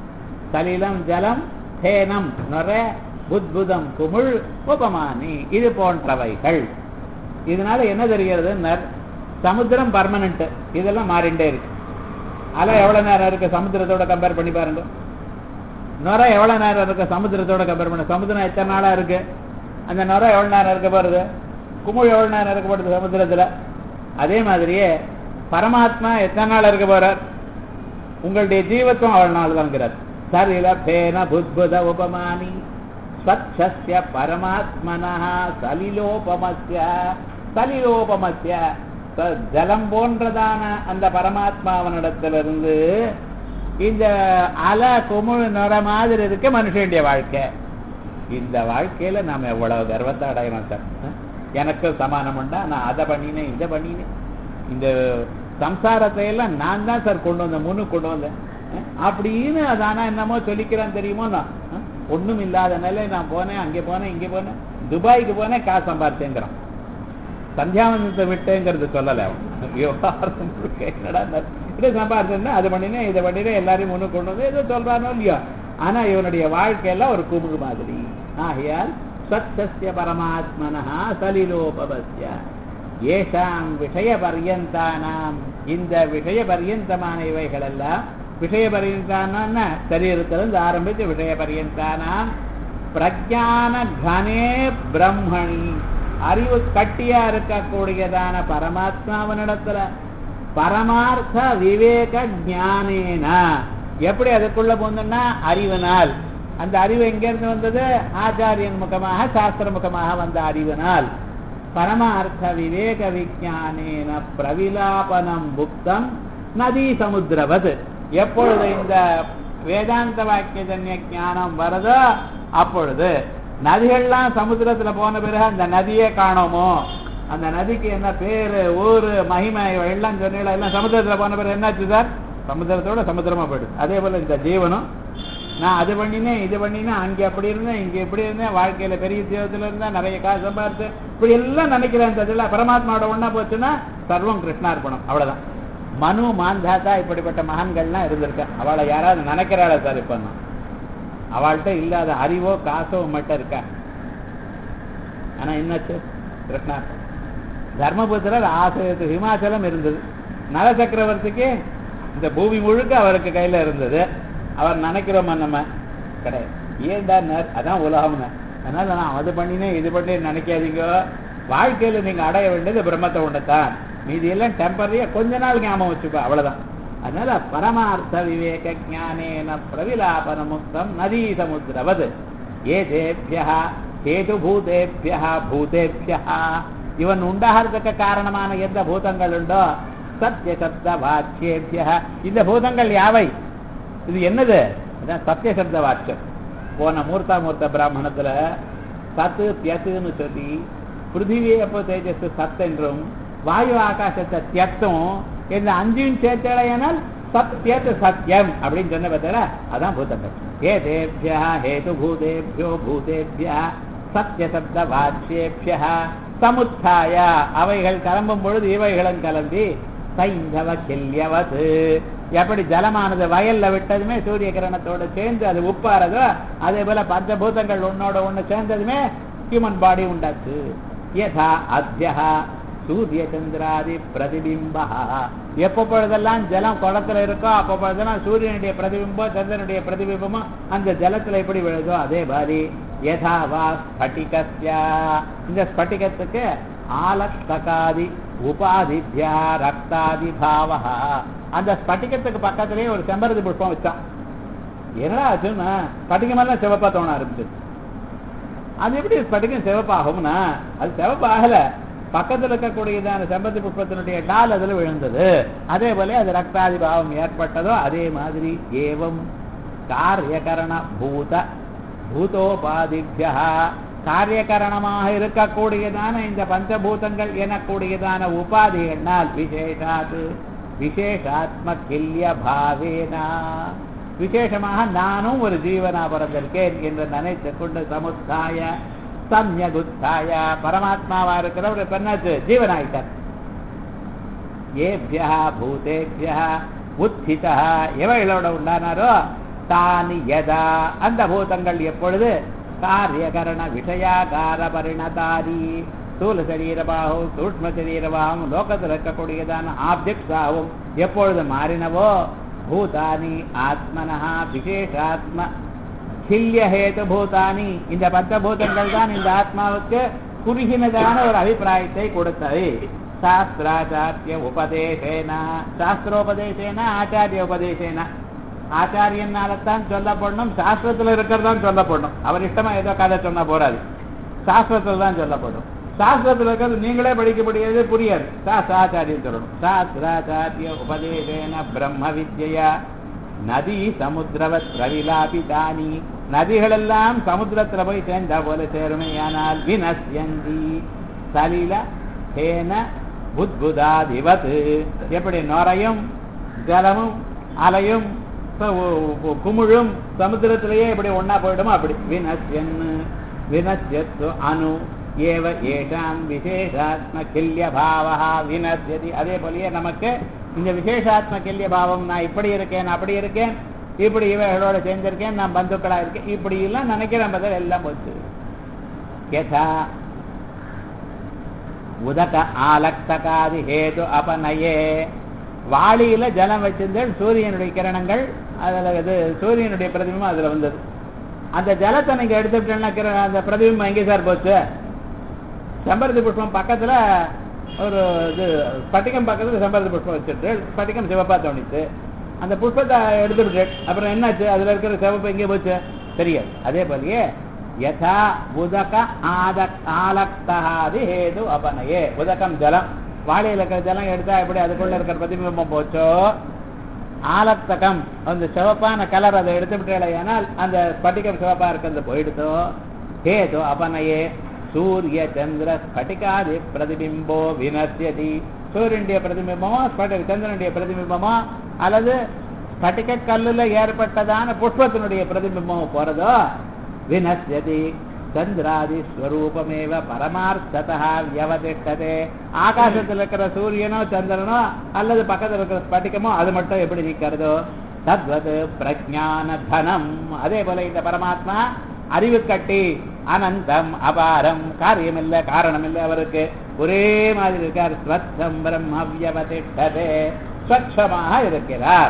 சலிலம் ஜலம் பேனம் நொர புத்புதம் குமிழ் உபமானி இது போன்றவைகள் இதனால என்ன தெரிகிறது நர்- சமுத்திரம் பர்மனன்ட் இதெல்லாம் மாறிண்டே இருக்கு அலை எவ்வளவு நேரம் இருக்கு சமுத்திரத்தோட கம்பேர் பண்ணி பாருங்க நுரை எவ்வளவு நேரம் இருக்கு சமுத்திரத்தோட கம்பேர் பண்ண சமுத்திரம் எத்தனை நாளா இருக்கு அந்த நுரை எவ்வளவு நேரம் இருக்க போறது குமிழ் எவ்வளவு நேரம் இருக்க போறது சமுத்திரத்துல அதே மாதிரியே பரமாத்மா எத்தனை நாள் இருக்க போறார் உங்களுடைய ஜீவத்துவம் அவ்வளவு நாள் தான்ங்கிறார் சரில பேன புத்புத உபமானி ஸ்வச்சஸ்ய பரமாத்மனா சலிலோபமஸ்ய சலிலோபமஸ்ய ச- ஜலம் போன்றதான அந்த பரமாத்மாவனிடத்திலிருந்து இந்த அலை குமிழ் நுர மாதிரி இருக்கு மனுஷனுடைய வாழ்க்கை இந்த வாழ்க்கையில நாம எவ்வளவு கர்வத்தை அடையணும் சார் அஹ்? எனக்கு சமானம் உண்டா நான் அதை பண்ணினேன் இதை பண்ணினேன் இந்த சம்சாரத்தை எல்லாம் நான் தான் சார் கொண்டு வந்தேன் முன்னு கொண்டு வந்தேன் அஹ்? அப்படின்னு அது ஆனா என்னமோ சொல்லிக்கிறேன் தெரியுமோ நான் அஹ்? ஒண்ணும் இல்லாத நிலை நான் போனேன் அங்கே போனேன் இங்கே போனேன் துபாய்க்கு போனேன் காசு சம்பாரிச்சேங்கிறான் சந்தியாவந்தத்தை விட்டேங்கிறது சொல்லல அவன் விவகாரம் முழுக்க என்னடா ந- இதை சம்பாதிச்சேன்னா அது பண்ணினேன் இதை பண்ணினேன் எல்லாரையும் முன்னு கொண்டு வந்து ஏதோ சொல்றானோ இல்லையோ ஆனா இவனுடைய வாழ்க்கையெல்லாம் ஒரு குமுகு மாதிரி ஆகையால் சத்யஸ்ய பரமாத்மனஹா சலிலோபவஸ்ய ஏஷாம் விஷய பர்யந்தானாம் இந்த விஷய பர்யந்தமான இவைகள் எல்லாம் விஷய பர்யந்தான சரீரத்திலிருந்து ஆரம்பிச்சு விஷய பர்யந்தானாம் பிரஜான கனே பிரம்மணி அறிவு கட்டியா இருக்கக்கூடியதான பரமாத்மாவனிடத்துல பரமார்த்த விவேக ஞானேன எப்படி அதுக்குள்ள போந்தோம்னா அறிவினால் அந்த அறிவு எங்கிருந்து வந்தது ஆச்சாரியன் முகமாக சாஸ்திர முகமாக வந்த அறிவினால் பரமார்த்த விவேக விஜானேன பிரவிலாபனம் புக்தம் நதி சமுத்திரவத் எப்பொழுது இந்த வேதாந்த வாக்கியஜன்ய ஞானம் வருதோ அப்பொழுது நதிகள்லாம் சமுத்திரத்துல போன பிறகு அந்த நதியே காணோமோ அந்த நதிக்கு என்ன பேரு ஊரு மகிமை எல்லாம் சொன்னீங்களா எல்லாம் சமுத்திரத்துல போன பிறகு என்னாச்சு சார் சமுத்திரத்தோட சமுத்திரமா போயிடுது அதே போல இந்த ஜீவனும் நான் அது பண்ணினேன் இது பண்ணினேன் அங்கே அப்படி இருந்தேன் இங்க இப்படி இருந்தேன் வாழ்க்கையில பெரிய ஜீவத்துல இருந்தேன் நிறைய காசு சம்பாதிச்சு இப்படி எல்லாம் நினைக்கிறேன் இந்த இதுல பரமாத்மாவோட ஒண்ணா போச்சுன்னா சர்வம் கிருஷ்ணார்ப்பணம் அவ்வளவுதான் மனு மாந்தாத்தா இப்படிப்பட்ட மகான்கள்லாம் இருந்திருக்க அவளை யாராவது நினைக்கிறாளா சார் இப்ப நான் அவள்கிட்ட இல்லாத அறிவோ காசோ மட்டும் இருக்கா ஆனா என்னாச்சு கிருஷ்ணார்ப்பணம் தர்மபுத்திரர் ஆசிரியத்து ஹிமாச்சலம் இருந்தது நல சக்கரவர்த்திக்கு இந்த பூமி முழுக்க அவருக்கு கையில இருந்தது அவர் நினைக்கிறோமா நம்ம கிடையாது ஏன்டா அதான் உலகம்னு அதனால நான் அது பண்ணினேன் இது பண்ணி நினைக்காதீங்க வாழ்க்கையில நீங்க அடைய வேண்டியது பிரம்மத்தை உண்டத்தான் மீதி எல்லாம் டெம்பரரியா கொஞ்ச நாள் ஞாபகம் வச்சுக்கோ அவ்வளவுதான் அதனால பரமார்த்த விவேக ஞானேன பிரவிலாபன முக்தம் நதீ சமுத்திரவது ஏதேபியா கேது பூதேபியா பூதேபியா இவன் உண்டாகிறதுக்கு காரணமான எந்த பூதங்கள் உண்டோ சத்திய சப்த வாக்கியேபிய இந்த பூதங்கள் யாவை இது என்னது அதான் சத்திய சப்த வாக்கியம் போன மூர்த்தா மூர்த்த பிராமணத்துல சத்து தியத்துன்னு சொல்லி பிருத்திவி அப்போ தேஜஸ் சத் என்றும் வாயு ஆகாசத்தை தியத்தும் இந்த அஞ்சையும் சேர்த்தலையானால் சத்தியத்து சத்தியம் அப்படின்னு சொன்ன பார்த்தா அதான் பூதங்கள் ஏதேபியா ஹேது பூதேபியோ பூதேபியா சத்திய சப்த வாச்சியேபியா சமுத்தாய அவைகள் கிளம்பும் பொழுது இவைகளும் கலந்தி சைந்தவ கெல்யவது எப்படி ஜலமானது வயல்ல விட்டதுமே சூரிய கிரணத்தோட சேர்ந்து அது உப்பாறதோ அதே போல பஞ்சபூதங்கள் ஒன்னோட ஒண்ணு சேர்ந்ததுமே ஹியூமன் பாடி உண்டாச்சு யதா அத்தியா சூரிய சந்திராதி பிரதிபிம்பா எப்ப பொழுதெல்லாம் ஜலம் குளத்துல இருக்கோ அப்ப பொழுதெல்லாம் சூரியனுடைய பிரதிபிம்பம் சந்திரனுடைய பிரதிபிம்பமும் அந்த ஜலத்துல எப்படி விழுதோ அதே மாதிரி யதாவா ஸ்பட்டிகஸ்யா இந்த ஸ்பட்டிகத்துக்கு ஆலஸ்தகாதி உபாதித்யா ரக்தாதி பாவா அந்த ஸ்பட்டிகத்துக்கு பக்கத்திலேயே ஒரு செம்பருதி புஷ்பம் வச்சான் என்னடா ஆச்சுன்னா ஸ்பட்டிகமெல்லாம் சிவப்பா தோண ஆரம்பிச்சது அது எப்படி ஸ்பட்டிகம் சிவப்பாகும்னா அது சிவப்பாகல பக்கத்துல இருக்கக்கூடியதான செம்பருத்தி புஷ்பத்தினுடைய டால் அதுல விழுந்தது அதே போல அது ரக்தாதி பாவம் ஏற்பட்டதோ அதே மாதிரி ஏவம் காரியகரண பூத பூதோபாதிபியா காரியகரணமாக இருக்கக்கூடியதான இந்த பஞ்சபூதங்கள் எனக்கூடியதான உபாதிகளால் விசேஷாத் விசேஷாத்ம கில்ய பாவேனா விசேஷமாக நானும் ஒரு ஜீவனா பிறந்திருக்கேன் என்று நினைத்து கொண்டு சமுத்தாய சம்யகுத்தாய பரமாத்மாவா இருக்கிறவர் இப்ப என்னாச்சு ஜீவனாயிட்டார் ஏபியா பூதேபியா உத்திதா எவைகளோட உண்டானாரோ தானி யதா அந்த பூதங்கள் எப்பொழுது காரியகரண விஷயாகார பரிணதாரி ஸ்தூல சரீரமாகவும் சூக்ம சரீரமாகவும் லோகத்தில் இருக்கக்கூடியதான ஆப்ஜெக்ட்ஸாகவும் எப்பொழுது மாறினவோ பூதானி ஆத்மனஹா விசேஷாத்ம கில்ய ஹேது பூதானி இந்த பஞ்சபூதங்கள் தான் இந்த ஆத்மாவுக்கு குறுகினதான ஒரு அபிப்பிராயத்தை கொடுத்தது சாஸ்திராச்சாரிய உபதேசேன சாஸ்திரோபதேசேன ஆச்சாரிய உபதேசேன ஆச்சாரியனால்தான் சொல்லப்படணும் சாஸ்திரத்துல இருக்கிறதான் சொல்லப்படணும் அவர் இஷ்டமா ஏதோ கதை சொன்னா போறாது சாஸ்திரத்துல தான் சொல்லப்படும் சாஸ்திரத்துல இருக்கிறது நீங்களே படிக்க முடியாது புரியாது சாஸ்திராச்சாரியம் சொல்லணும் சாஸ்திராச்சாரிய உபதேசேன பிரம்ம வித்யா நதி சமுத்திரவத் பிரவிலாபிதானி நதிகளெல்லாம் சமுத்திரத்துல போய் சேர்ந்தா போல சேருமையானால் வினஸ்யந்தி சலில ஹேன புத்புதாதிவத் எப்படி நுரையும் ஜலமும் அலையும் ப- உ- உ- குமிழும் சமுத்திரத்திலேயே இப்படி ஒண்ணா போயிடுமோ அப்படி வினஸ்யன் வினஸ்யத்து அணு ஏவ ஏஷாம் விசேஷாத்ம கில்ய பாவா வினஸ்யதி அதே போலயே நமக்கு இந்த விசேஷாத்ம கில்ய பாவம் நான் இப்படி இருக்கேன் அப்படி இருக்கேன் இப்படி இவைகளோட சேர்ந்திருக்கேன் நான் பந்துக்களா இருக்கேன் இப்படி எல்லாம் நினைக்கிறேன் பதில் எல்லாம் போச்சு யதா உதக ஆலக்தகாதி ஹேது அபநயே வாளியில ஜலம் வச்சிருந்து சூரியனுடைய கிரணங்கள் அதுல இது சூரியனுடைய பிரதிபிம்பம் அதுல வந்தது அந்த ஜலத்தை நீங்க எடுத்துட்டேன்னா கிர- அந்த பிரதிபிம்பம் எங்கே சார் போச்சு செம்பருத்தி புஷ்பம் பக்கத்துல ஒரு இது ஸ்பட்டிகம் பக்கத்துல செம்பருத்தி புஷ்பம் வச்சுட்டு ஸ்பட்டிகம் சிவப்பா தோணிச்சு அந்த புஷ்பத்தை எடுத்துட்டு அப்புறம் என்னாச்சு அதுல இருக்கிற சிவப்பு எங்கே போச்சு தெரியாது அதே போலயே யதா உதக ஆத ஆலக்தகாதி ஹேது அபனயே உதகம் ஜலம் வாழையில இருக்கிற ஜலம் எடுத்தா எப்படி அதுக்குள்ள இருக்கிற பிரதிபிம்பம் போச்சோ ஆலத்தகம் அந்த சிவப்பான கலர் அதை எடுத்து விட்டால் அந்த ஸ்பட்டிகம் சிவப்பா இருக்கிறது போயிடுதோ ஹேது அபனயே சூரிய சந்திர ஸ்பட்டிகாதி பிரதிபிம்போ வினசியதி சூரியனுடைய பிரதிபிம்பமோ ஸ்பட்டி சந்திரனுடைய பிரதிபிம்பமோ அல்லது ஸ்பட்டிக கல்லுல ஏற்பட்டதான புஷ்பத்தினுடைய பிரதிபிம்பமோ போறதோ வினசியதி சந்திராதி ஸ்வரூபமேவ பரமார்த்ததா வியவதிஷ்டதே ஆகாசத்தில் இருக்கிற சூரியனோ சந்திரனோ அல்லது பக்கத்தில் இருக்கிற ஸ்பட்டிகமோ அது மட்டும் எப்படி நிற்கிறதோ தத்வது பிரஜான தனம் அதே போல இந்த பரமாத்மா அறிவு கட்டி அனந்தம் அபாரம் காரியம் இல்ல காரணம் இல்ல அவருக்கு ஒரே மாதிரி இருக்கார் ஸ்வத்தம் பிரம்ம வியவதிஷ்டதே ஸ்வச்சமாக இருக்கிறார்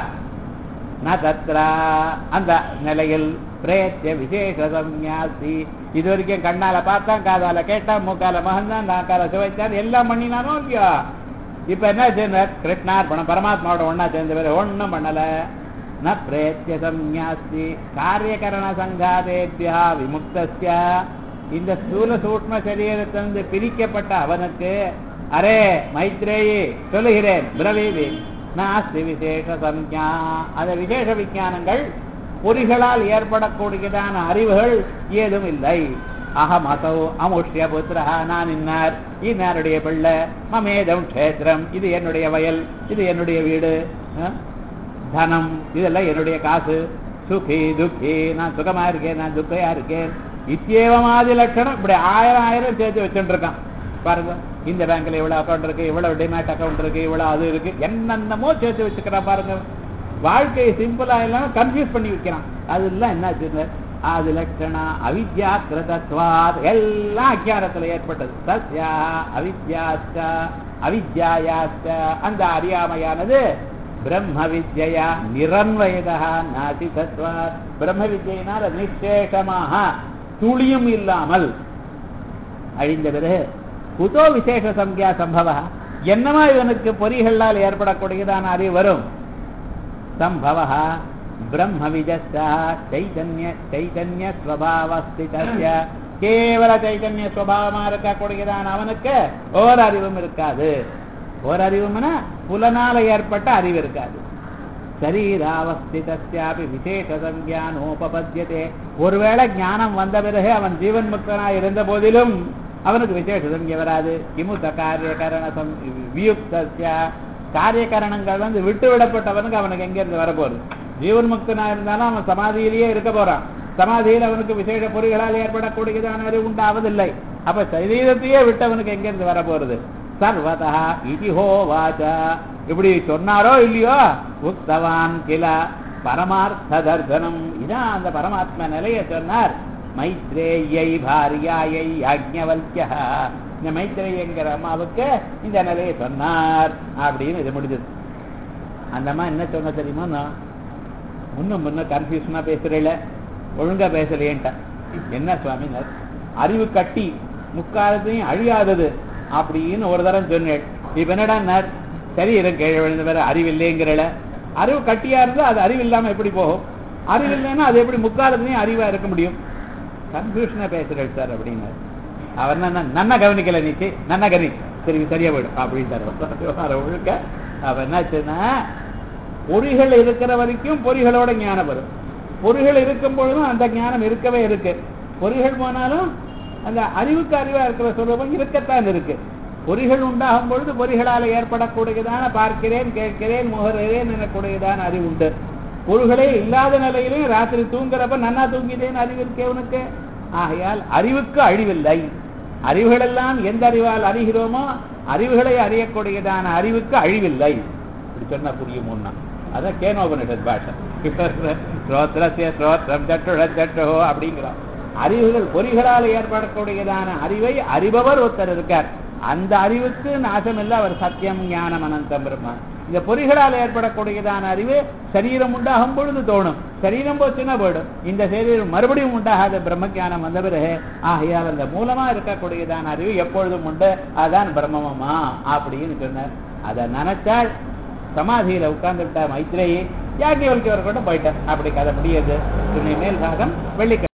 ந தத்ரா அந்த நிலையில் பிரேத்திய விசேஷ சம்யாசி இது வரைக்கும் கண்ணால பார்த்தான் காதால கேட்டான் மூக்கால மகந்தான் நாக்கால சுவைத்தான் எல்லாம் பண்ணினானோ இல்லையோ இப்ப என்ன செய்யணும் கிருஷ்ணார்பணம் பரமாத்மாவோட ஒன்னா சேர்ந்த பேர் ஒண்ணும் பண்ணல ந பிரேத்திய சம்யாசி காரியகரண சங்காதேபியா விமுக்தஸ்ய இந்த ஸ்தூல சூக்ம சரீரத்திலிருந்து பிரிக்கப்பட்ட அவனுக்கு அரே மைத்ரேயி சொல்லுகிறேன் பிரவீதி நாஸ்தி விசேஷ சம்ஞா அந்த விசேஷ விஞ்ஞானங்கள் பொறிகளால் ஏற்படக்கூடியதான அறிவுகள் ஏதும் இல்லை அகம் அசௌ அமுஷ்ய புத்திரா நான் இன்னார் இன்னாருடைய பிள்ளை மமேதம் க்ஷேத்திரம் இது என்னுடைய வயல் இது என்னுடைய வீடு அஹ், தனம் இதெல்லாம் என்னுடைய காசு சுகி துக்கி நான் சுகமா இருக்கேன் நான் துக்கையா இருக்கேன் இத்தியேவமாதி லட்சணம் இப்படி ஆயிரம் ஆயிரம் சேர்த்து வச்சுட்டு இருக்கான் பாருங்க இந்த பேங்க்ல இவ்வளவு அக்கௌண்ட் இருக்கு இவ்வளவு டிமேட் அக்கௌண்ட் இருக்கு இவ்வளவு அது இருக்கு என்னென்னமோ சேர்த்து வச்சுக்கிறான் பாருங்க வாழ்க்கையை சிம்பிளா இல்லாம கன்ஃபியூஸ் பண்ணி வைக்கிறான் அதெல்லாம் என்னாச்சுங்க அது லட்சணா அவித்யா கிருதத்வாத் எல்லாம் அஜானத்துல ஏற்பட்டது சத்யா அவித்யாச்ச அவித்யாயாச்ச அந்த அறியாமையானது பிரம்ம வித்யா நிரன்வயதா நாசி தத்வாத் பிரம்ம வித்யினால் நிச்சேஷமாக துளியும் இல்லாமல் அழிந்த பிறகு குதோ விசேஷ சம்யா சம்பவ என்னமா இவனுக்கு பொறிகளால் ஏற்படக்கூடியதான அறிவு வரும் சம்பவ பிரம்ம விஜஸ்த சைதன்ய சைதன்ய ஸ்வபாவஸ்திதஸ்ய கேவல சைத்தன்ய சுவாவமா இருக்கக்கூடியதான் அவனுக்கு ஓர் அறிவும் இருக்காது ஓர் அறிவும்னா புலனால ஏற்பட்ட அறிவு இருக்காது சரீராவஸ்திதாபி விசேஷ சஞ்ஞானோபபத்தியதே ஒருவேளை ஞானம் வந்த பிறகு அவன் ஜீவன் முக்தனாய் இருந்த போதிலும் அவனுக்கு விசேஷ சஞ்ஞை வராது கிமுத்த காரிய கரண வியுக்தஸ்ய காரிய கரணங்கள் வந்து விட்டு விடப்பட்டவனுக்கு அவனுக்கு எங்க இருந்து வரப்போகுது ஜீவன் முக்தனா இருந்தாலும் அவன் சமாதியிலேயே இருக்க போறான் சமாதியில் அவனுக்கு விசேஷ பொறிகளால் ஏற்படக்கூடியதான அறிவு உண்டாவதில்லை அப்ப சரீரத்தையே விட்டவனுக்கு எங்க இருந்து வர போறது சர்வதா இதிஹோ வாச்சா இப்படி சொன்னாரோ இல்லையோ உக்தவான் கில பரமார்த்த தர்சனம் இதான் அந்த பரமாத்ம நிலையை சொன்னார் மைத்ரேயை பாரியாயை யாஜ்ஞவல்யா இந்த மைத்ரேயங்கிற அம்மாவுக்கு இந்த நிலையை சொன்னார் அப்படின்னு இது முடிஞ்சது அந்த அம்மா என்ன சொன்ன தெரியுமா நான் முன்ன முன்ன கன்ஃபியூஷனா பேசுறேல ஒழுங்கா பேசலையேன்ட்டா என்ன சுவாமினர் அறிவு கட்டி முக்காலத்தையும் அழியாதது அப்படின்னு ஒரு தரம் சொன்னேன் இப்ப என்னடா சரி கீழே விழுந்த வேற அறிவு இல்லைங்கிறல அறிவு கட்டியா இருந்தா அது அறிவு இல்லாம எப்படி போகும் அறிவு இல்லைன்னா அது எப்படி முக்காலத்துலயும் அறிவா இருக்க முடியும் கன்ஃபியூஷனா பேசுறேன் சார் அப்படின்னு அவர் என்ன நன்ன கவனிக்கல நீச்சு நன்ன கவனி சரி சரியா போயிடும் அப்படின்ட்டார் ஒழுக்க அவ என்னாச்சுன்னா பொறிகள் இருக்கிற வரைக்கும் பொறிகளோட ஞானம் வரும் பொறிகள் இருக்கும் பொழுதும் அந்த ஞானம் இருக்கவே இருக்கு பொறிகள் போனாலும் அந்த அறிவுக்கு அறிவா இருக்கிற சொல்லுவோம் இருக்கத்தான் இருக்கு பொறிகள் உண்டாகும் பொழுது பொறிகளால் ஏற்படக்கூடியதான பார்க்கிறேன் கேட்கிறேன் முகர்கிறேன் எனக்கூடியதான அறிவு உண்டு பொருள்களே இல்லாத நிலையிலும் ராத்திரி தூங்குறப்ப நன்னா தூங்கிட்டேன்னு அறிவு இருக்கே உனக்கு ஆகையால் அறிவுக்கு அழிவில்லை அறிவுகளெல்லாம் எந்த அறிவால் அறிகிறோமோ அறிவுகளை அறியக்கூடியதான அறிவுக்கு அழிவில்லை இப்படி சொன்னா புரியுமோன்னா அதான் கேனோபனிஷத் பாஷை ஸ்ரோத்ரஸ்ய ஸ்ரோத்ரம் சட்டுழ சட்டோ அப்படிங்கிறோம் அறிவுகள் பொறிகளால் ஏற்படக்கூடியதான அறிவை அறிபவர் ஒருத்தர் இருக்கார் அந்த அறிவுக்கு நாசம் இல்லை அவர் சத்தியம் ஞானம் அனந்தம் பிரம்மா இந்த பொறிகளால் ஏற்படக்கூடியதான அறிவு சரீரம் உண்டாகும் பொழுது தோணும் சரீரம் போச்சுன்னா போயிடும் இந்த சரீரம் மறுபடியும் உண்டாகாத பிரம்ம ஞானம் வந்த பிறகு ஆகையால் அந்த மூலமா இருக்கக்கூடியதான அறிவு எப்பொழுதும் உண்டு அதான் பிரம்மமா அப்படின்னு சொன்னார் அதை நினைச்சால் சமாதியில உட்கார்ந்துட்டா மைத்ரேயி யாக்கியவல்கியவர் கூட போயிட்டார் அப்படி கதை முடியாது துணை மேல் பாகம் வெள்ளிக்கிழமை